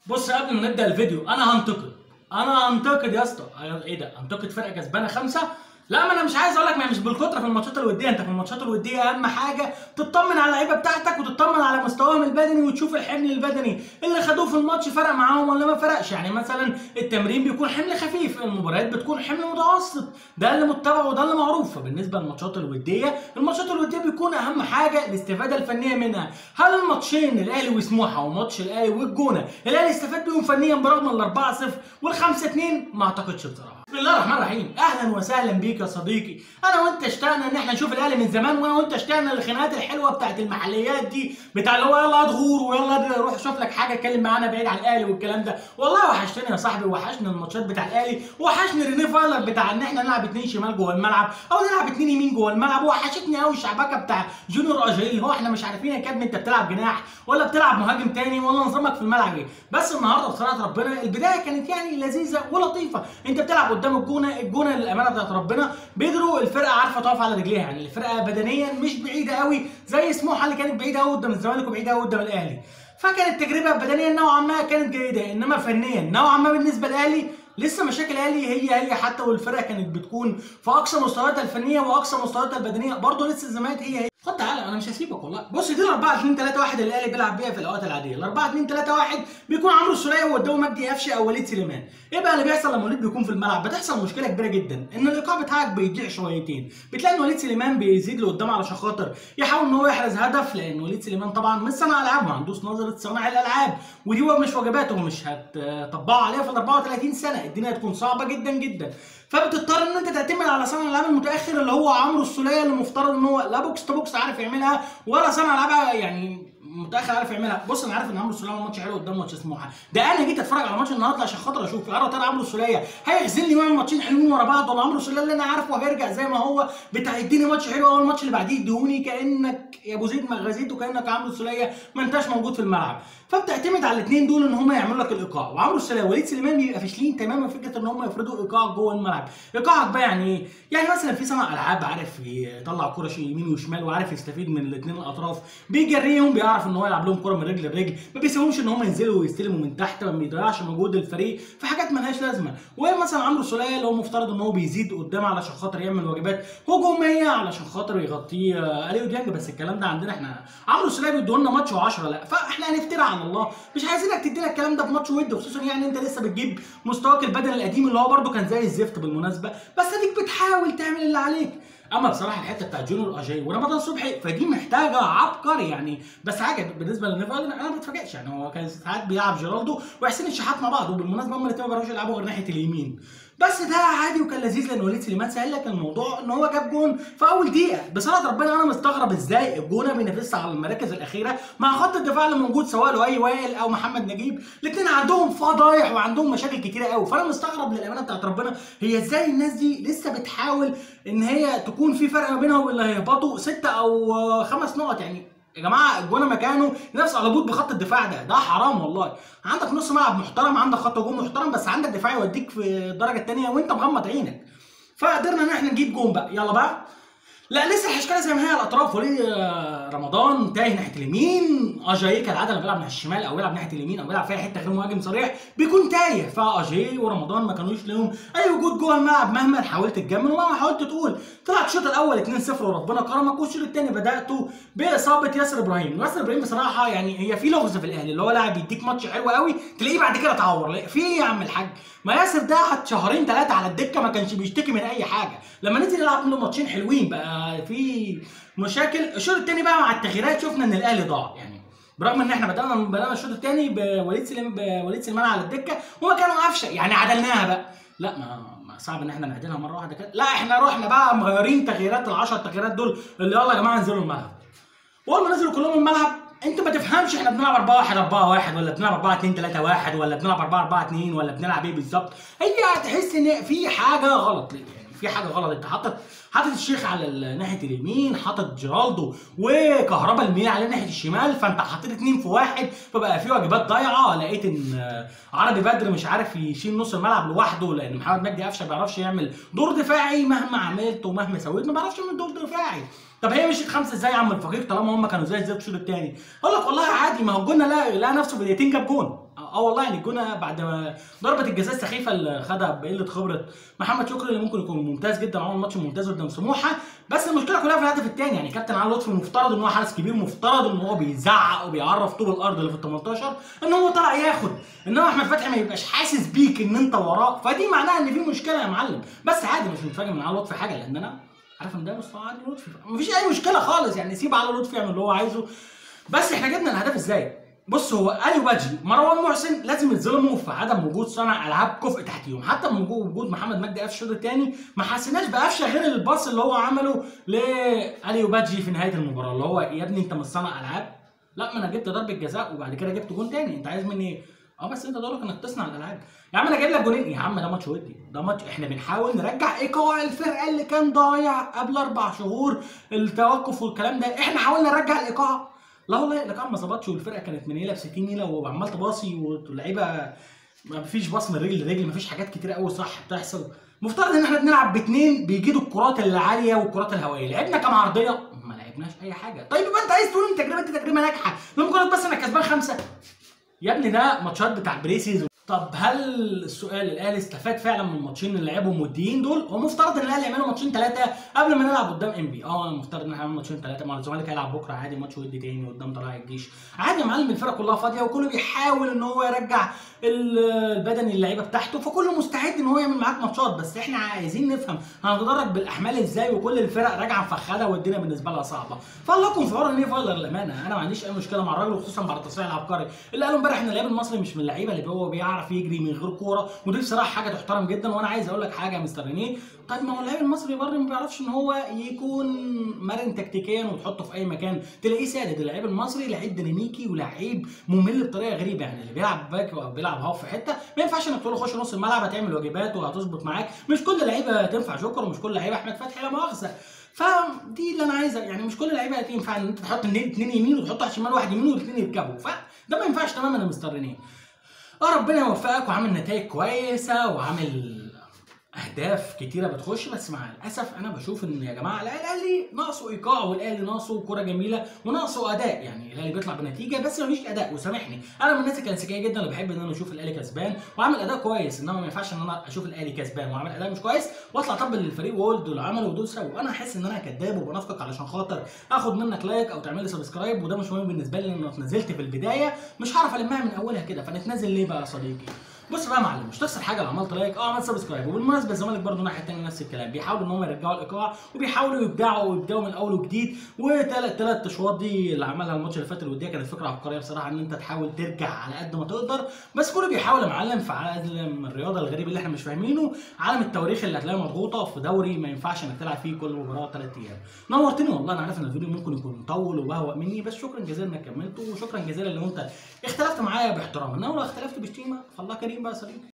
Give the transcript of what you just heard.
بص قبل ما نبدا الفيديو انا هنتقد انا هنتقد يا اسطى ايه ده هنتقد فرقه كسبانه خمسه لا ما انا مش عايز اقول لك ما هي مش بالكتره في الماتشات الوديه انت في الماتشات الوديه اهم حاجه تطمن على اللعيبه بتاعتك وتطمن على مستواهم البدني وتشوف الحمل البدني اللي خدوه في الماتش فرق معاهم ولا ما فرقش يعني مثلا التمرين بيكون حمل خفيف المباريات بتكون حمل متوسط ده اللي متبع وده اللي معروف فبالنسبه للماتشات الوديه الماتشات الوديه بيكون اهم حاجه الاستفاده الفنيه منها هل الماتشين الاهلي وسموحه وماتش الاهلي والجونه الاهلي استفاد بيهم فنيا برغم ال 4 0 وال 5 2 ما اعتقدش بصراحه بسم الله الرحمن الرحيم اهلا وسهلا بيك يا صديقي انا وانت اشتقنا ان احنا نشوف الاهلي من زمان وانا وانت اشتقنا للخناقات الحلوه بتاعت المحليات دي بتاع اللي هو يلا تغور ويلا روح شوف لك حاجه اتكلم معانا بعيد عن الاهلي والكلام ده والله وحشتني يا صاحبي وحشنا الماتشات بتاع الاهلي وحشني رينيه فايلر بتاع ان احنا نلعب اتنين شمال جوه الملعب او نلعب اتنين يمين جوه الملعب وحشتني قوي الشعبكه بتاع جونيور اجاي اللي هو احنا مش عارفين يا كابتن انت بتلعب جناح ولا بتلعب مهاجم تاني ولا نظامك في الملعب ايه بس النهارده بصراحه ربنا البدايه كانت يعني لذيذه ولطيفه انت بتلعب قدام الجونه الجونه للامانه بتاعت ربنا بيقدروا الفرقه عارفه تقف على رجليها يعني الفرقه بدنيا مش بعيده قوي زي سموحه اللي كانت بعيده قوي قدام الزمالك وبعيده قوي قدام الاهلي فكانت تجربه بدنيا نوعا ما كانت جيده انما فنيا نوعا ما بالنسبه للاهلي لسه مشاكل الاهلي هي هي حتى والفرقه كانت بتكون في اقصى مستوياتها الفنيه واقصى مستوياتها البدنيه برضه لسه الزمالك هي هي خد تعالى انا مش هسيبك والله بص دي ال 4 2 3 1 اللي الاهلي بيلعب بيها في الاوقات العاديه ال 4 2 3 1 بيكون عمرو السوليه وقدامه مجدي قفشه او وليد سليمان ايه بقى اللي بيحصل لما وليد بيكون في الملعب بتحصل مشكله كبيره جدا ان الايقاع بتاعك بيضيع شويتين بتلاقي ان وليد سليمان بيزيد لقدام علشان خاطر يحاول ان هو يحرز هدف لان وليد سليمان طبعا مش صانع العاب ما عندوش نظره صناع الالعاب ودي هو مش واجباته ومش هتطبقه عليها في ال 34 سنه الدنيا هتكون صعبه جدا جدا فبتضطر ان انت تعتمد على صانع الالعاب المتاخر اللي هو عمرو السوليه اللي مفترض ان هو لا بوكس تو بوكس عارف يعملها ولا صانع العاب يعني متاخر عارف يعملها بص انا عارف ان عمرو السوليه ماتش حلو قدام ماتش سموحه ده انا جيت اتفرج على ماتش النهارده عشان خاطر اشوف يا ترى عمرو السوليه هيغزلني ويعمل ماتشين حلوين ورا بعض ولا عمرو السوليه اللي انا عارفه هيرجع زي ما هو بتاع اديني ماتش حلو اول ماتش اللي بعديه اديهوني كانك يا ابو زيد ما غزيت وكانك عمرو السوليه ما انتش موجود في الملعب فبتعتمد على الاثنين دول ان هم يعملوا لك الايقاع وعمرو السوليه ووليد سليمان بيبقى فاشلين تماما فكره ان هم يفرضوا ايقاع جوه الملعب ايقاعك بقى يعني ايه يعني مثلا في صانع العاب عارف يطلع كره يمين وشمال وعارف يستفيد من الاثنين الاطراف بيجريهم بيعرف ان هو يلعب لهم كره من رجل لرجل ما بيسيبهمش ان هم ينزلوا ويستلموا من تحت ما بيضيعش مجهود الفريق في حاجات ملهاش لازمه ومثلا عمرو السوليه اللي هو مفترض ان هو بيزيد قدام علشان خاطر يعمل واجبات هجوميه علشان خاطر يغطيه اليو ديانج بس الكلام ده عندنا احنا عمرو السوليه بيدوا لنا ماتش و10 لا فاحنا هنفترى على الله مش عايزينك تدينا الكلام ده في ماتش ود خصوصا يعني انت لسه بتجيب مستواك البدني القديم اللي هو برده كان زي الزفت بالمناسبه بس اديك بتحاول تعمل اللي عليك اما بصراحه الحته بتاعت جونيور اجاي ورمضان صبحي فدي محتاجه عبقري يعني بس حاجه بالنسبه للنيفال انا ما بتفاجئش يعني هو كان ساعات بيلعب جيرالدو وحسين الشحات مع بعض وبالمناسبه هم الاثنين ما بيعرفوش يلعبوا غير ناحيه اليمين بس ده عادي وكان لذيذ لان وليد سليمان سهل لك الموضوع ان هو جاب جون في اول دقيقه بصراحه ربنا انا مستغرب ازاي الجونه بينافسها على المراكز الاخيره مع خط الدفاع اللي موجود سواء لؤي وائل او محمد نجيب الاثنين عندهم فضايح وعندهم مشاكل كتيره قوي فانا مستغرب للامانه بتاعت ربنا هي ازاي الناس دي لسه بتحاول ان هي تكون في فرق ما بينهم اللي هيهبطوا ستة او خمس نقط يعني يا جماعه الجونه مكانه نفس علبوط بخط الدفاع ده ده حرام والله عندك نص ملعب محترم عندك خط هجوم محترم بس عندك دفاع يوديك في الدرجه الثانيه وانت مغمض عينك فقدرنا ان احنا نجيب جون بقى يلا بقى لا لسه الحشكله زي ما هي الاطراف وليد رمضان تايه ناحيه اليمين اجاي كالعاده لما بيلعب ناحيه الشمال او بيلعب ناحيه اليمين او بيلعب في حته غير مهاجم صريح بيكون تايه فاجاي ورمضان ما كانوش لهم اي وجود جوه الملعب مهما حاولت تجمل ومهما حاولت تقول طلع الشوط الاول 2-0 وربنا كرمك والشوط الثاني بداتوا باصابه ياسر ابراهيم ياسر ابراهيم بصراحه يعني هي في لغز في الاهلي اللي هو لاعب يديك ماتش حلو قوي تلاقيه بعد كده اتعور في ايه يا عم الحاج ما ياسر ده قعد شهرين ثلاثه على الدكه ما كانش بيشتكي من اي حاجه لما نزل يلعب منه ماتشين حلوين بقى في مشاكل الشوط الثاني بقى مع التغييرات شفنا ان الاهلي ضاع يعني برغم ان احنا بدانا بدانا الشوط الثاني بوليد سليم بوليد سليمان على الدكه وما كانوا قفشه يعني عدلناها بقى لا ما, ما صعب ان احنا نعدلها مره واحده كده لا احنا رحنا بقى مغيرين تغييرات ال 10 تغييرات دول اللي يلا يا جماعه انزلوا الملعب واول ما نزلوا كلهم الملعب انت ما تفهمش احنا بنلعب 4 1 4 1 ولا بنلعب 4 2 3 1 ولا بنلعب 4 4 2 ولا بنلعب ايه بالظبط هي هتحس ان في حاجه غلط يعني في حاجه غلط انت حاطط حاطط الشيخ على ناحيه اليمين حاطط جيرالدو وكهربا الميل على ناحيه الشمال فانت حطيت اتنين في واحد فبقى في واجبات ضايعه لقيت ان عربي بدر مش عارف يشيل نص الملعب لوحده لان محمد مجدي قفشه ما بيعرفش يعمل دور دفاعي مهما عملت ومهما سويت ما بيعرفش يعمل دور دفاعي طب هي مشيت خمسه ازاي يا عم الفقير طالما هم كانوا زي الزفت الشوط الثاني اقول لك والله عادي ما هو الجون لا لقى نفسه في دقيقتين جاب جون اه والله يعني الجونه بعد ما ضربه الجزاء السخيفه اللي خدها بقله خبره محمد شكري اللي ممكن يكون ممتاز جدا عمل ماتش ممتاز قدام سموحه بس المشكله كلها في الهدف الثاني يعني كابتن علي لطفي المفترض ان هو حارس كبير مفترض ان هو بيزعق وبيعرف طوب الارض اللي في ال 18 ان هو طلع ياخد انما احمد فتحي ما يبقاش حاسس بيك ان انت وراه فدي معناها ان في مشكله يا معلم بس عادي مش متفاجئ من علي لطفي حاجه لان انا عارف ان ده مستوى علي لطفي مفيش اي مشكله خالص يعني سيب علي لطفي يعمل اللي هو عايزه بس احنا جبنا الهدف ازاي؟ بص هو اليو باجي مروان محسن لازم يتظلموا في عدم وجود صانع العاب كفء تحتيهم حتى من وجود محمد مجدي قفشه الشوط الثاني ما حسيناش بقفشه غير الباص اللي هو عمله لاليو باجي في نهايه المباراه اللي هو يا ابني انت مش صانع العاب لا ما انا جبت ضربه جزاء وبعد كده جبت جون تاني انت عايز مني ايه؟ اه بس انت دورك انك تصنع الالعاب يا عم انا جايب لك جونين يا عم ده ماتش ودي ده ماتش احنا بنحاول نرجع ايقاع الفرقه اللي كان ضايع قبل اربع شهور التوقف والكلام ده احنا حاولنا نرجع الايقاع لا والله الايقاع ما ظبطش والفرقه كانت منيله ب 60 نيله وعمال تباصي واللعيبه ما فيش باص من رجل لرجل ما فيش حاجات كتير قوي صح بتحصل مفترض ان احنا بنلعب باثنين بيجيدوا الكرات العاليه والكرات الهوائيه لعبنا كام عرضيه ما لعبناش اي حاجه طيب يبقى انت عايز تقول ان التجربه دي تجربه ناجحه لمجرد بس انك كسبان خمسه يا ابني ده ماتشات بتاع بريسيز طب هل السؤال الاهلي استفاد فعلا من الماتشين اللي لعبهم وديين دول؟ هو مفترض ان الاهلي يعملوا ماتشين ثلاثه قبل ما نلعب قدام ام بي، اه مفترض ان احنا نعمل ماتشين ثلاثه مع الزمالك هيلعب بكره عادي ماتش ودي تاني قدام طلائع الجيش، عادي يا معلم الفرقه كلها فاضيه وكله بيحاول ان هو يرجع البدني اللعيبه بتاعته فكله مستعد ان هو يعمل معاك ماتشات بس احنا عايزين نفهم هنتدرج بالاحمال ازاي وكل الفرق راجعه مفخده والدنيا بالنسبه لها صعبه، فالله يكون في عون نيه فايلر للامانه انا ما عنديش اي مشكله مع الراجل وخصوصا بعد التصريح العبقري اللي قاله امبارح ان اللعيب المصري مش من اللعيبه اللي هو بيعرف يجري من غير كوره ودي بصراحه حاجه تحترم جدا وانا عايز اقول لك حاجه يا مستر رينيه طيب ما هو اللاعب المصري برضه ما بيعرفش ان هو يكون مرن تكتيكيا وتحطه في اي مكان تلاقيه سادد اللاعب المصري لعيب ديناميكي ولعيب ممل بطريقه غريبه يعني اللي بيلعب باك او بيلعب هاف في حته ما ينفعش انك تقول له خش نص الملعب هتعمل واجبات وهتظبط معاك مش كل لعيبه تنفع جوكر ومش كل لعيبه احمد فتحي لا مؤاخذه فدي اللي انا عايزها يعني مش كل لعيبه ينفع ان انت تحط اثنين يمين وتحط على الشمال واحد يمين والاثنين يركبوا فده ما ينفعش تماما يا مستر رينيه اه ربنا يوفقك وعامل نتائج كويسه وعامل اهداف كتيره بتخش بس مع الاسف انا بشوف ان يا جماعه لا الاهلي ناقصه ايقاع والاهلي ناقصه كره جميله وناقصه اداء يعني الاهلي بيطلع بنتيجه بس مفيش اداء وسامحني انا من الناس الكلاسيكيه جدا اللي بحب ان انا اشوف الاهلي كسبان وعامل اداء كويس انما ما ينفعش ان انا اشوف الاهلي كسبان وعامل اداء مش كويس واطلع طبل للفريق واقول دول عملوا ودول سووا وانا احس ان انا كذاب وبنافقك علشان خاطر اخد منك لايك او تعمل لي سبسكرايب وده مش مهم بالنسبه لي لان نزلت في البدايه مش هعرف المها من اولها كده فنتنازل ليه بقى يا صديقي بص بقى يا معلم مش تخسر حاجه لو عملت لايك اه عملت سبسكرايب وبالمناسبه الزمالك برضه الناحيه الثانيه نفس الكلام بيحاولوا ان هم يرجعوا الايقاع وبيحاولوا يبدعوا ويبداوا من اول وجديد وثلاث ثلاث اشواط دي اللي عملها الماتش اللي فات الوديه كانت فكره عبقريه بصراحه ان انت تحاول ترجع على قد ما تقدر بس كله بيحاول يا معلم في عالم الرياضه الغريب اللي احنا مش فاهمينه عالم التواريخ اللي هتلاقيها مضغوطه في دوري ما ينفعش انك تلعب فيه كل مباراه ثلاث ايام نورتني والله انا عارف ان الفيديو ممكن يكون مطول وبهوأ مني بس شكرا جزيلا انك كملته وشكرا جزيلا لو انت اختلفت معايا باحترام انما لو اختلفت بشتيمه فالله كريم بقى يا صديقي